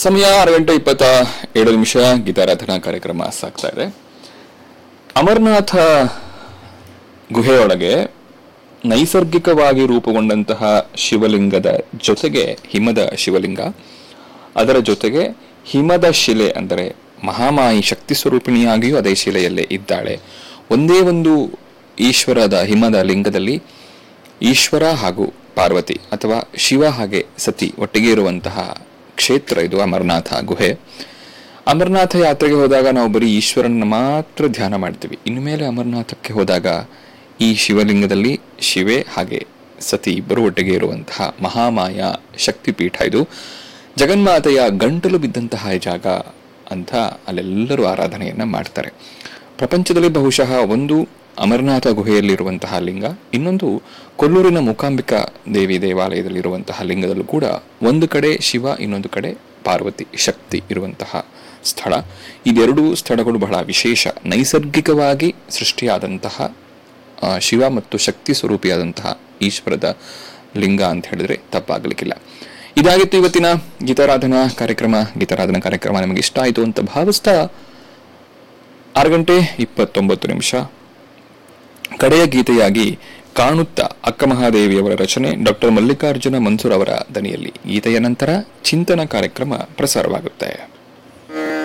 ಸಮಯ ಆರು ಗಂಟೆ ಇಪ್ಪತ್ತ ಏಳು ನಿಮಿಷ ಗೀತಾರಾಧನಾ ಕಾರ್ಯಕ್ರಮ ಸಾಗ್ತಾ ಇದೆ ಅಮರನಾಥ ಗುಹೆಯೊಳಗೆ ನೈಸರ್ಗಿಕವಾಗಿ ರೂಪುಗೊಂಡಂತಹ ಶಿವಲಿಂಗದ ಜೊತೆಗೆ ಹಿಮದ ಶಿವಲಿಂಗ ಅದರ ಜೊತೆಗೆ ಹಿಮದ ಶಿಲೆ ಅಂದರೆ ಮಹಾಮಾಯಿ ಶಕ್ತಿ ಸ್ವರೂಪಿಣಿಯಾಗಿಯೂ ಅದೇ ಶಿಲೆಯಲ್ಲೇ ಇದ್ದಾಳೆ ಒಂದೇ ಒಂದು ಈಶ್ವರದ ಹಿಮದ ಲಿಂಗದಲ್ಲಿ ಈಶ್ವರ ಹಾಗೂ ಪಾರ್ವತಿ ಅಥವಾ ಶಿವ ಹಾಗೆ ಸತಿ ಒಟ್ಟಿಗೆ ಇರುವಂತಹ ಕ್ಷೇತ್ರ ಇದು ಅಮರನಾಥ ಗುಹೆ ಅಮರನಾಥ ಯಾತ್ರೆಗೆ ಹೋದಾಗ ನಾವು ಬರೀ ಈಶ್ವರನ ಮಾತ್ರ ಧ್ಯಾನ ಮಾಡ್ತೀವಿ ಇನ್ಮೇಲೆ ಅಮರನಾಥಕ್ಕೆ ಹೋದಾಗ ಈ ಶಿವಲಿಂಗದಲ್ಲಿ ಶಿವೆ ಹಾಗೆ ಸತಿ ಇಬ್ಬರು ಒಟ್ಟಿಗೆ ಇರುವಂತಹ ಮಹಾಮಾಯ ಶಕ್ತಿಪೀಠ ಇದು ಜಗನ್ಮಾತೆಯ ಗಂಟಲು ಬಿದ್ದಂತಹ ಜಾಗ ಅಂತ ಅಲ್ಲೆಲ್ಲರೂ ಆರಾಧನೆಯನ್ನ ಮಾಡ್ತಾರೆ ಪ್ರಪಂಚದಲ್ಲಿ ಬಹುಶಃ ಒಂದು ಅಮರನಾಥ ಗುಹೆಯಲ್ಲಿರುವಂತಹ ಲಿಂಗ ಇನ್ನೊಂದು ಕೊಲ್ಲೂರಿನ ಮೂಕಾಂಬಿಕಾ ದೇವಿ ದೇವಾಲಯದಲ್ಲಿರುವಂತಹ ಲಿಂಗದಲ್ಲೂ ಕೂಡ ಒಂದು ಕಡೆ ಶಿವ ಇನ್ನೊಂದು ಕಡೆ ಪಾರ್ವತಿ ಶಕ್ತಿ ಇರುವಂತಹ ಸ್ಥಳ ಇದೆರಡೂ ಸ್ಥಳಗಳು ಬಹಳ ವಿಶೇಷ ನೈಸರ್ಗಿಕವಾಗಿ ಸೃಷ್ಟಿಯಾದಂತಹ ಆ, ಶಿವ ಮತ್ತು ಶಕ್ತಿ ಸ್ವರೂಪಿಯಾದಂತಹ ಈಶ್ವರದ ಲಿಂಗ ಅಂತ ಹೇಳಿದ್ರೆ ತಪ್ಪಾಗಲಿಕ್ಕಿಲ್ಲ ಇದಾಗಿತ್ತು ಇವತ್ತಿನ ಗೀತಾರಾಧನಾ ಕಾರ್ಯಕ್ರಮ ಗೀತಾರಾಧನಾ ಕಾರ್ಯಕ್ರಮ ನಿಮಗೆ ಇಷ್ಟ ಆಯಿತು ಅಂತ ಭಾವಿಸ್ತಾ ಆರು ಗಂಟೆ ಇಪ್ಪತ್ತೊಂಬತ್ತು ನಿಮಿಷ ಕಡೆಯ ಗೀತೆಯಾಗಿ ಕಾಣುತ್ತಾ ಅಕ್ಕ ಮಹಾದೇವಿಯವರ ರಚನೆ ಡಾಕ್ಟರ್ ಮಲ್ಲಿಕಾರ್ಜುನ ಮನ್ಸೂರ್ ಅವರ ದನಿಯಲ್ಲಿ ಗೀತೆಯ ನಂತರ ಚಿಂತನ ಕಾರ್ಯಕ್ರಮ ಪ್ರಸಾರವಾಗುತ್ತೆ